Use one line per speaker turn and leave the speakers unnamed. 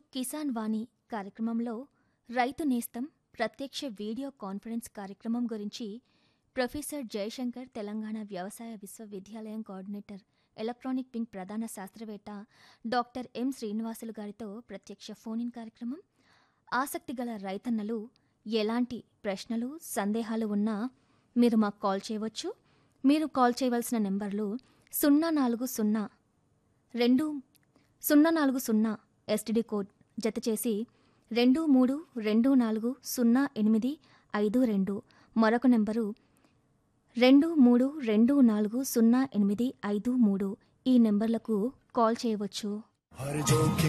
కిసాన్ వాణి కార్యక్రమంలో రైతు నేస్తం ప్రత్యక్ష వీడియో కాన్ఫరెన్స్ కార్యక్రమం గురించి ప్రొఫెసర్ జయశంకర్ తెలంగాణ వ్యవసాయ విశ్వవిద్యాలయం కోఆర్డినేటర్ ఎలక్ట్రానిక్ వింగ్ ప్రధాన శాస్త్రవేత్త డాక్టర్ ఎం శ్రీనివాసులు గారితో ప్రత్యక్ష ఫోన్ ఇన్ కార్యక్రమం ఆసక్తి గల రైతన్నలు ఎలాంటి ప్రశ్నలు సందేహాలు ఉన్నా మీరు మాకు కాల్ చేయవచ్చు మీరు కాల్ చేయవలసిన నెంబర్లు సున్నా నాలుగు సున్నా రెండు సున్నా నాలుగు సున్నా ఎస్టీడీ కోడ్ జత చేసి రెండు మూడు రెండు నాలుగు సున్నా ఎనిమిది ఐదు రెండు మరొక నెంబరు రెండు మూడు రెండు నాలుగు సున్నా ఎనిమిది ఐదు మూడు ఈ నెంబర్లకు కాల్ చేయవచ్చు
हर जोखिम